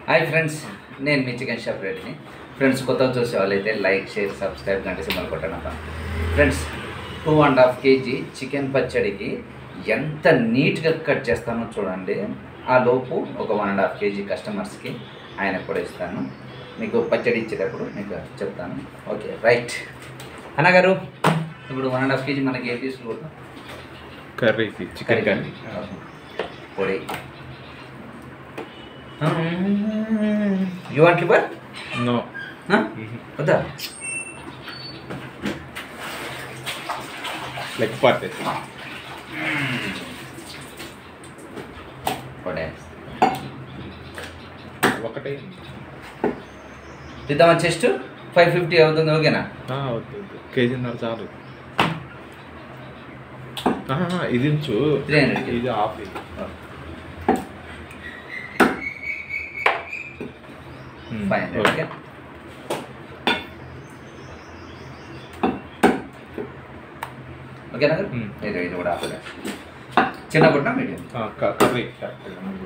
Hi friends నేను మీ chicken shop రెడ్డిని ఫ్రెండ్స్ కొత్తగా చూసే వాళ్ళైతే లైక్ షేర్ సబ్స్క్రైబ్ గంట సింబల్ కొట్టనప్ప friends two and half KG chicken పచ్చడికి ఎంత నీట్గా కట్ చేస్తానో చూడండి ఆ లోపు ఒక వన్ అండ్ హాఫ్ కేజీ కస్టమర్స్కి ఆయన కూడా ఇస్తాను మీకు పచ్చడి ఇచ్చేటప్పుడు మీకు చెప్తాను ఓకే రైట్ అన్నగారు ఇప్పుడు వన్ అండ్ హాఫ్ కేజీ మనకి ఏ తీసుకుంటాం కర్రీకి చికెన్ కర్రీ పొడి యూ వాంట్ లివర్ నో వద్దా లెగ్ పార్ట్ పొడే ఒకటే ఇద్దామా చెస్ట్ ఫైవ్ ఫిఫ్టీ అవుతుంది ఓకేనా ఆ, వద్దు వద్దు కేజీన్నర చాలు ఆహా, ఇది ఉంచు 300. ఇది ఆఫ్ ఇది um, five hundred okay. Okay ఓకేనా మ్మ్. ఇది ఇది కూడా ఆఫ్ చిన్న గుడ్డ మీడియం ఆ, క- కర్రీ కరెక్ట్గా ఉంది.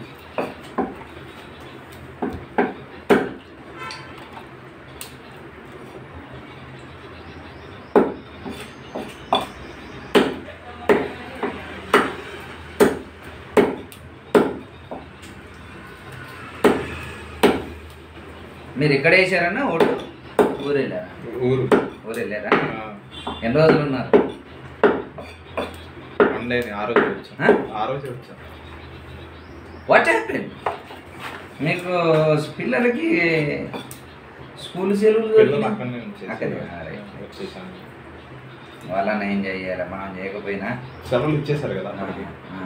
మీరు ఎక్కడ వేసారన్నా ఓటు ఊరు వెళ్ళారా ఊరు ఊరు వెళ్ళారా ఆ, ఎన్ని రోజులు ఉన్నారు మండే ఆ రోజు వచ్చాం ఆ? ఆ రోజు వచ్చాం వాట్ హ్యాపెన్ మీకు పిల్లలకి స్కూల్ సెలవులు పిల్లలు దొరికినాయి? అక్కడనే ఉంచేసి అక్కడే, ఆ, రైట్. వచ్చేసాను వాళ్ళని ఏం చేయాలి మనం చేయకపోయినా సెలవులు ఇచ్చేసారు కదా ఆ, అక్కడికి ఆ.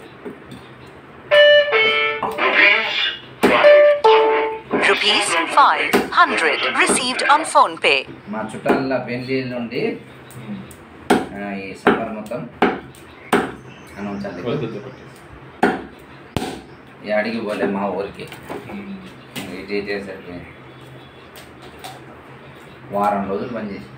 Rupees 500 received on phone pay. మా చుట్టాల పెళ్లి నుండి ఉమ్. ఆ, ఈ సమ్మర్ మొత్తం అనౌన్చాలి వద్దు, వద్దు, పెట్టేసి. ఈ అడిగి పోలే మా ఊరికి ఉమ్. ఇది చేసేసరికి వారం రోజులు పని చేసి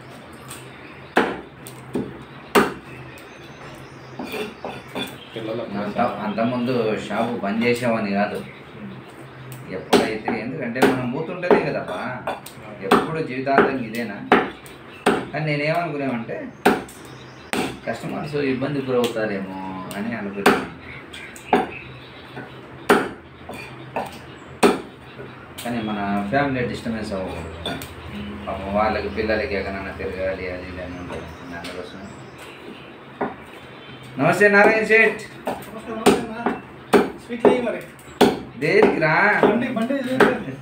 పిల్లలు అంత అంతకుముందు షాపు బంద్ చేసామని కాదు ఉమ్. ఎప్పుడైతే ఎందుకంటే మనం పోతుంటదే కదప్పా ఎప్పుడు జీవితాంతం ఇదేనా కానీ నేనేమనుకునేమంటే కస్టమర్స్ ఇబ్బంది గురవుతారేమో అని అనుకున్నాను కానీ మన ఫ్యామిలీ డిస్టర్బెన్స్ అవ్వకూడదు కదా. పాపం వాళ్ళకి పిల్లలకి ఎక్కడైనా తిరగాలి అది ఇది అని ఉంటుంది దానికోసం నమస్తే నారాయణ సేట్ స్వీట్ లేయి మరి దేనికి రా బండి బండి లేదు.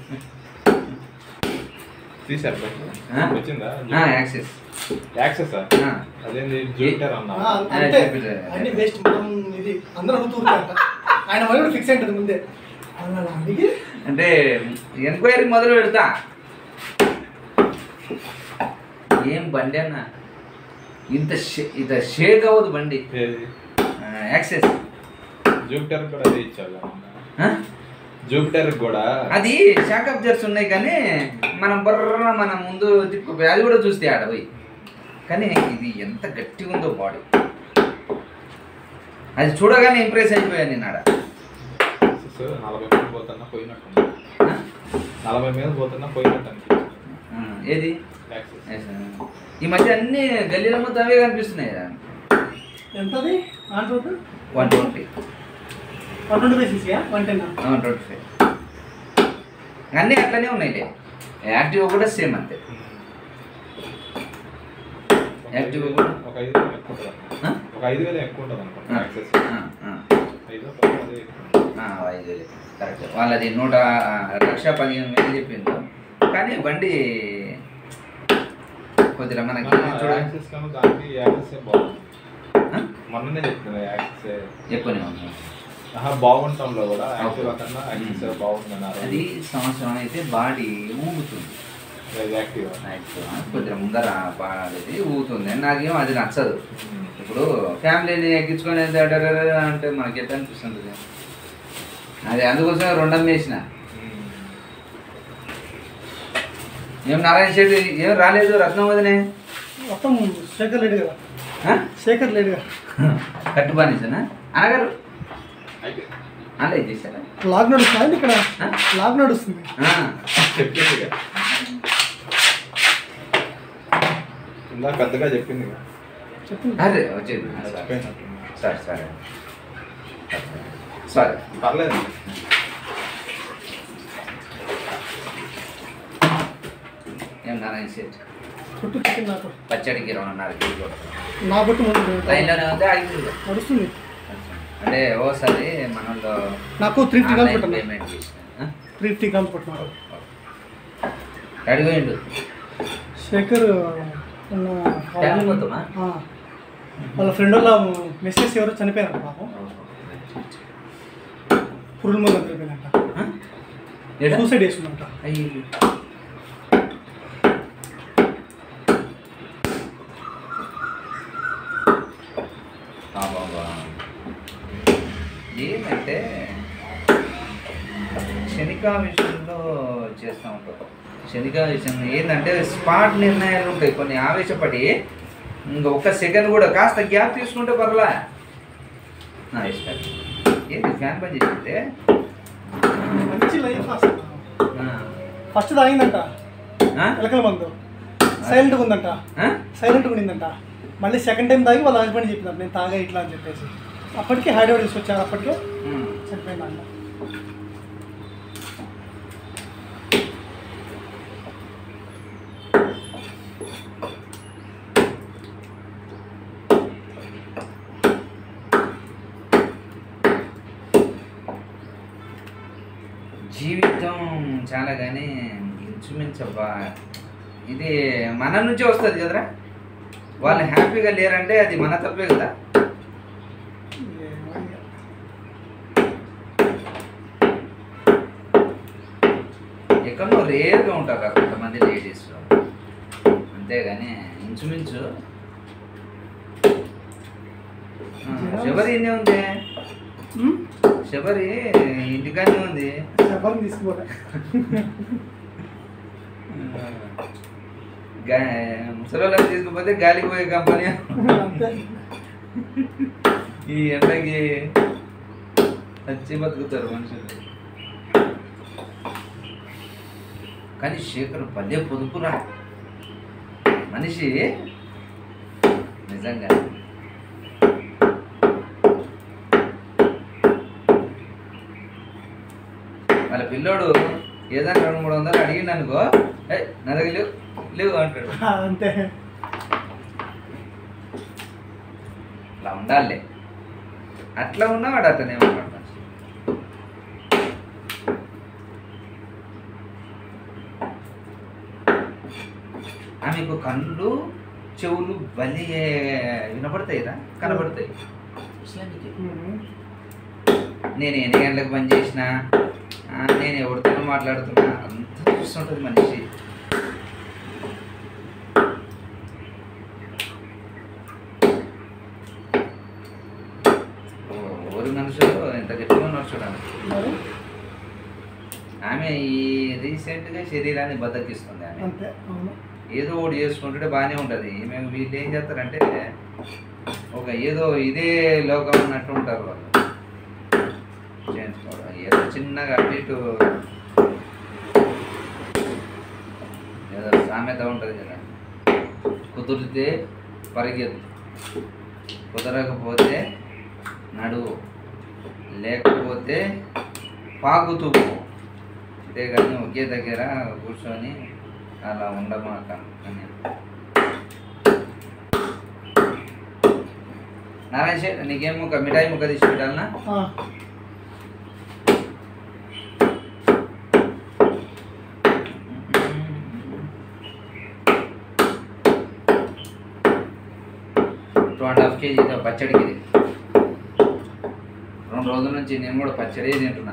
తీశారు బయట? ఆ? వచ్చిందా ఆ, యాక్సెస్ యాక్సెస్ ఆ. అదేంది జూపిటర్ అన్నా ఆ, అంతే అన్ని వేస్ట్ మనం ఇది అందరూ అడుగుతుంటారంట ఆయన వాళ్ళు ఫిక్స్ అయింటది ముందే అలా అడిగి అంటే ఎంక్వైరీ మొదలు పెడతా ఏం బండి అన్న ఇంత షే- ఇంత షేక్ అవ్వదు బండి ఏది ఆ, యాక్సెస్ జూపిటర్ కూడా అదే ఇచ్చారు కదా. ఆ? జూపిటర్ కూడా అది షాక్ అబ్జర్స్ ఉన్నాయి కానీ మనం బర్ర మనం ముందు తిప్పు అది కూడా చూస్తే ఆడ పోయి కానీ ఇది ఎంత గట్టిగా ఉందో బాడీ అది చూడగానే ఇంప్రెస్ అయిపోయాను నేను ఆడ యాక్సెస్ నలభై మీద పోతున్నా పోయినట్టు ఆ? నలభై మీద పోతున్నా పోయినట్టు అనిపించింది ఆ, ఏది యాక్సెస్ ఈ మధ్య అన్ని గల్లీల మొత్తం అవే కనిపిస్తున్నాయి కదా ఎంతది on road one twenty one twenty five సీసీయా one ten one twenty five అన్నీ అట్లనే ఉన్నాయిలే యాక్టివ్ కూడా సేమ్ అంతే యాక్టివ్ కూడా ఒక ఐదు వేలు ఎక్కువ ఉంటుంది ఆ? ఒక ఐదు వేలు ఎక్కువ ఉంటుంది అనుకుంటా ఆ, యాక్సెస్ ఆ, ఆ, ఐదు పది అదే ఎక్కువ ఉంటుంది. ఆ, ఐదు వేలు కరెక్ట్ వాళ్ళది నూట ఆ, లక్ష పదిహేను వేలు చెప్పిండు కానీ బండి కొద్దిగా మనకి ఆ, చూడ యాక్సెస్ కన్నా దానికి యాక్సెస్ బాగుంది ఆ? మొన్ననే చెప్తున్నా యాక్సెస్ ఎక్కువనే ఉంది ఆహా, బాగుంటాంలో కూడా యాక్టివ్ కన్నా యాక్సెస్ బాగుందన్నారు అది సంవత్సరం అయితే బాడీ ఊగుతుంది యాక్టివ్ యాక్టివ్ కొద్దిగా ముందర బాడీ ఊగుతుంది నాకేం అది నచ్చదు ఇప్పుడు ఫ్యామిలీని ఎక్కించుకొని వెళ్తే అడరర అంటే మనకి ఎట్లా అనిపిస్తుంటుంది అది అందుకోసం రెండు అమ్మేసిన ఏం నారాయణ శెట్టి ఏం రాలేదు రత్నం వదినే మొత్తం శేఖర్ లేడు కదా ఆ? శేఖర్ లేడు కదా కట్టుబానిసనా అనగారు అయితే అలా ఇది చేశారా లాగ్ నడుస్తుంది ఇక్కడ ఆ? లాగ్ నడుస్తుంది ఆ, చెప్పింది ఇక. ఇందాక పెద్దగా చెప్పింది ఇక. చెప్పింది అదే వచ్చేది మర్చిపోయినట్టుంది. సరే సరే సరే పర్లేదు ఏం నారాయణ సెట్ కొట్టు చికెన్ నాకు పచ్చడికి రెండున్నర కేజీ కొడతాం నా కొట్టు ముందు లైన్లోనే ఉంది ఆగింది నడుస్తుంది అంటే ఓసారి మనలో నాకు త్రీ ఫిఫ్టీ గ్రామ్స్ కొట్టాను పేమెంట్ చేసిన త్రీ ఫిఫ్టీ గ్రామ్స్ కొట్టినారు అడిగోయిండు శేఖర్ ఉన్న ఫ్యామిలీ మొత్తమా? ఆ. వాళ్ళ ఫ్రెండ్ వాళ్ళ మెసేజ్ ఎవరో చనిపోయారు పాపం పురుడు మంది చనిపోయిందంట సూసైడ్ చేసుకుందంట అయ్యి ఏంటంటే శనికా విషయంలో చేస్తూ ఉంటాం శనికా విషయం ఏంటంటే స్పాట్ నిర్ణయాలు ఉంటాయి కొన్ని ఆవేశపడి ఇంకా ఒక్క సెకండ్ కూడా కాస్త గ్యాప్ తీసుకుంటే పర్లా నా ఇష్టం ఏంటి ఫ్యాన్ పని చేసింటే మంచి లైఫ్ అసలు ఫస్ట్ తాగిందంట ఎలకల మందు సైలెంట్గా ఉందంట సైలెంట్గా ఉండిందంట మళ్ళీ సెకండ్ టైం తాగి వాళ్ళ హస్బెండ్ చెప్పినారు నేను తాగా ఇట్లా అని చెప్పేసి అప్పటికే హైదరాబాద్ తీసుకొచ్చారు అప్పటికే చనిపోయిందంట జీవితం చాలా కానీ ఇంచుమించబ్బా ఇది మన నుంచే వస్తుంది కదరా వాళ్ళు హ్యాపీగా లేరంటే అది మన తప్పే కదా ఏమో ఇక. ఎక్కడో రేర్గా ఉంటారు కదా కొంతమంది లేడీస్ అంతేగాని ఇంచుమించు ఆ, శబరి ఇన్నే ఉంది ఉమ్? శబరి ఇంటికానే ఉంది ఎవరిని తీసుకోలే గా ముసలి తీసుకుపోతే గాలికి పోయే కంపెనీ అంతే ఈ ఎండకి వచ్చి బతుకుతారు మనుషులు కానీ శేఖర్ భలే పొదుపురా మనిషి నిజంగా వాళ్ళ పిల్లోడు ఏదైనా రెండు మూడు వందలు అడిగిండు అనుకో ఏ నా దగ్గర లేవు లేవు అంటాడు అంతే అట్లా ఉండాలి అట్లా ఉన్నవాడు అతనే ఉన్నాడు మనిషి. ఆమెకు కళ్ళు చెవులు బలి వినపడతాయిరా కనబడతాయి ఉమ్. నేను ఎన్ని గంటలకు పని చేసిన నేను ఎవరితో మాట్లాడుతున్నా అంతా చూస్తుంటుంది మనిషి ఓ, ఊరి మనుషులు ఎంత గట్టిగా ఉన్నారు చూడండి మరి ఆమె ఈ రీసెంట్గా శరీరాన్ని బద్దకిస్తుంది ఆమె అంతే అవును ఏదో ఒకటి చేసుకుంటుంటే బాగానే ఉంటుంది మేము వీళ్ళు ఏం చేస్తారంటే ఒక ఏదో ఇదే లోకం అన్నట్టు ఉంటారు వాళ్ళు చేయించుకోవడం ఏదో చిన్నగా అటు ఇటు ఏదో సామెత ఉంటుంది కదా కుదిరితే పరిగెత్తు కుదరకపోతే నడువు లేకపోతే పాకుతూ పో అంతేగాని ఒకే దగ్గర కూర్చొని అలా ఉండమాక అని నారాయణ శేఖర్ నీకేం ముక్క మిఠాయి ముక్క తీసి పెట్టాలనా ఆ, టూ అండ్ హాఫ్ కేజీ పచ్చడికి ఇది రెండు రోజుల నుంచి నేను కూడా పచ్చడి తింటున్నా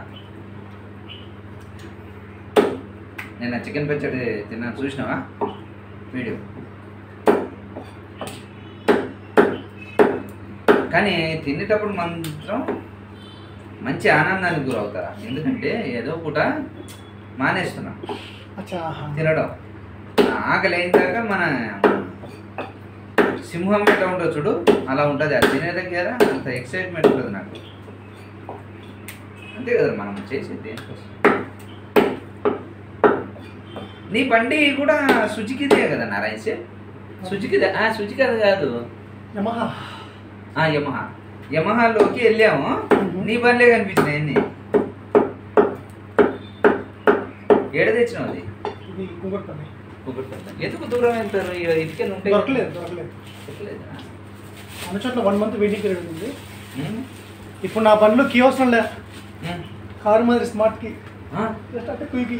నేను చికెన్ పచ్చడి తిన్నాను చూసినావా వీడియో కానీ తినేటప్పుడు మాత్రం మంచి ఆనందానికి గురవుతారా ఎందుకంటే ఏదో పూట మానేస్తున్నాం అచ్చా ఆహా. తినడం ఆ ఆకలి అయిన దాకా మన సింహం ఎట్లా ఉంటుంది చూడు అలా ఉంటుంది అది తినే దగ్గర అంత ఎక్సైట్మెంట్ ఉంటుంది నాకు అంతే కదా మనం చేసేది దేనికోసం నీ బండి కూడా సుజుకిదే కదా నారాయణ సార్ సుజుకిదే ఆ సుజుకి అది కాదు యమహా ఆ యమహా యమహాలోకి వెళ్ళాము నీ బండ్లే కనిపించినాయి అన్ని ఏడ తెచ్చినావు అది ఇది కుంగడుతుంది ఎందుకు దూరం వెళ్తారు ఇటుకలు ఉంటాయి దొరకలేదు దొరకలేదు దొరకలేదా? అన్న చోట్ల వన్ మంత్ వెయిటింగ్ పీరియడ్ ఉంది ఉమ్, ఇప్పుడు నా బండ్లు కీ అవసరం లే ఉమ్. కారు మాదిరి స్మార్ట్ కీ ఆ, జస్ట్ అంటే క్విక్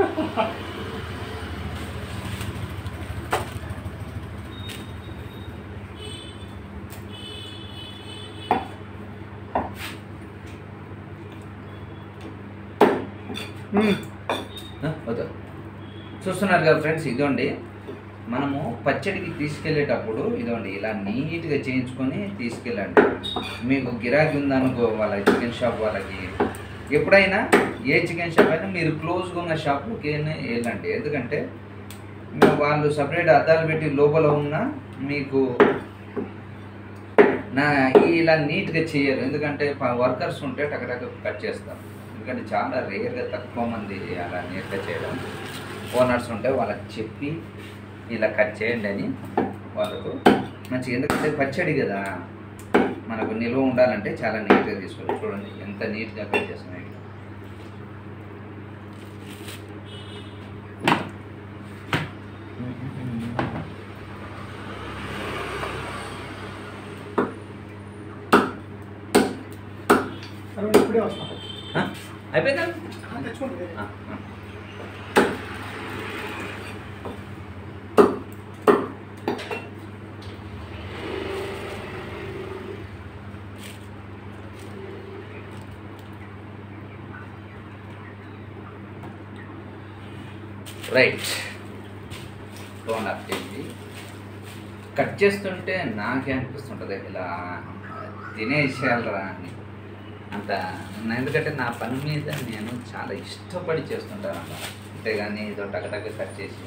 ఆ, వద్దు చూస్తున్నారు కదా ఫ్రెండ్స్ ఇదండి మనము పచ్చడికి తీసుకెళ్ళేటప్పుడు ఇదండి ఇలా నీట్గా చేయించుకొని తీసుకెళ్ళండి మీకు గిరాకీ ఉందనుకో వాళ్ళ చికెన్ షాప్ వాళ్ళకి ఎప్పుడైనా ఏ చికెన్ షాప్ అయినా మీరు క్లోజ్గా ఉన్న షాప్లోకి వెళ్ళండి ఎందుకంటే మీ- వాళ్ళు సపరేట్ అద్దాలు పెట్టి లోపల ఉన్న మీకు నా ఇలా నీట్గా చేయరు ఎందుకంటే వర్కర్స్ ఉంటే టకటక కట్ చేస్తారు ఎందుకంటే చాలా రేర్గా తక్కువ మంది అలా నీట్గా చేయడం ఓనర్స్ ఉంటే వాళ్ళకి చెప్పి ఇలా కట్ చేయండి అని వాళ్ళకు మంచిగా ఎందుకంటే పచ్చడి కదా మనకు నిల్వ ఉండాలంటే చాలా నీట్గా తీసుకోవాలి చూడండి ఎంత నీట్గా కట్ చేస్తున్నాయి సరే ఇప్పుడే వస్తాను ఆ, అయిపోయిందా తెచ్చుకోండి ఆ, ఆ. Right two and half KG cut చేస్తుంటే నాకే అనిపిస్తుంటుంది ఇలా తినేసేయాలరా అని అంత నా- ఎందుకంటే నా పని మీద నేను చాలా ఇష్టపడి చేస్తుంటాను అన్నమాట అంతేగాని ఏదో టకటక కట్ చేసి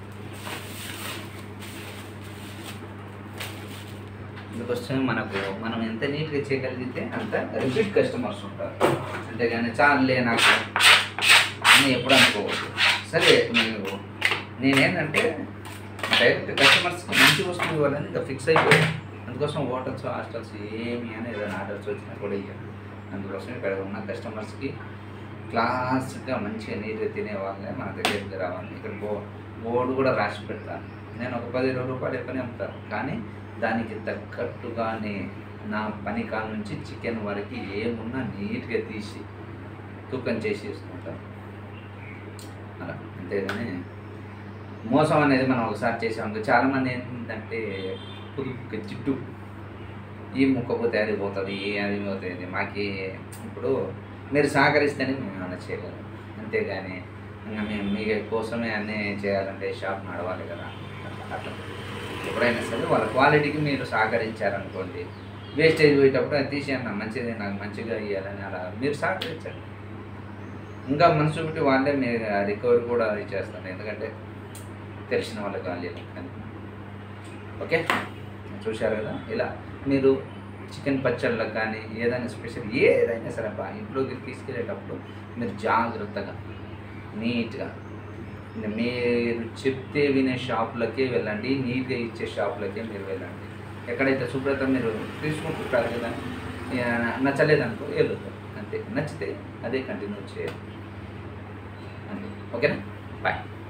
అందుకోసం మనకు మనం ఎంత నీట్గా చేయగలిగితే అంత రిపీట్ కస్టమర్స్ ఉంటారు అంతేగాని చాలులే నాకు అని ఎప్పుడు అనుకోవద్దు సరే మీరు నేనేంటంటే డైరెక్ట్ కస్టమర్స్కి మంచి వస్తువు ఇవ్వాలని ఇంకా ఫిక్స్ అయిపోయాను అందుకోసం హోటల్స్ హాస్టల్స్ ఏమి అని ఏదైనా ఆర్డర్స్ వచ్చినా కూడా ఇవ్వాలి అందుకోసం ఇక్కడ ఉన్న కస్టమర్స్కి క్లాస్గా మంచిగా నీట్గా తినే వాళ్ళే మన దగ్గరికి రావాలి ఇక్కడ బో బోర్డు కూడా రాసి పెడతాను నేను ఒక పది ఇరవై రూపాయలు ఎక్కువనే అమ్ముతాను కానీ దానికి తగ్గట్టుగానే నా పని కాడ నుంచి చికెన్ వరకు ఏమున్నా నీట్గా తీసి తూకం చేసి ఇస్తుంటాను అలా అంతేగాని మోసం అనేది మనం ఒకసారి చేసాము చాలామంది ఏంటంటే పుదుపు జిడ్డు ఈ ముక్కపోతే అది పోతుంది ఈ అది పోతుంది మాకి ఇప్పుడు మీరు సహకరిస్తేనే మేము ఏమైనా చేయగలం అంతేగాని ఇంకా మేము మీ కోసమే అన్నీ చేయాలంటే షాప్ నడవాలి కదా అట్లా ఎప్పుడైనా సరే వాళ్ళ క్వాలిటీకి మీరు సహకరించారనుకోండి వేస్టేజ్ పోయేటప్పుడు అది తీసేయన్న మంచిది నాకు మంచిగా ఇవ్వాలని అలా మీరు సహకరించండి ఇంకా మనసు పెట్టి వాళ్ళే మీరు రికవరీ కూడా చేస్తారు ఎందుకంటే తెలిసిన వాళ్ళకి వాళ్ళు కానీ ఓకే చూశారు కదా ఇలా మీరు చికెన్ పచ్చళ్ళకు కానీ ఏదైనా స్పెషల్ ఏదైనా సరే బా ఇంట్లోకి తీసుకెళ్ళేటప్పుడు మీరు జాగ్రత్తగా నీట్గా మీరు చెప్తే వినే షాపులకే వెళ్ళండి నీట్గా ఇచ్చే షాపులకే మీరు వెళ్ళండి ఎక్కడైతే శుభ్రత మీరు తీసుకుంటుంటారు కదా ఇక నచ్చలేదనుకో వెళ్ళొద్దు అంతే నచ్చితే అదే కంటిన్యూ చేయాలి అంతే ఓకేనా బాయ్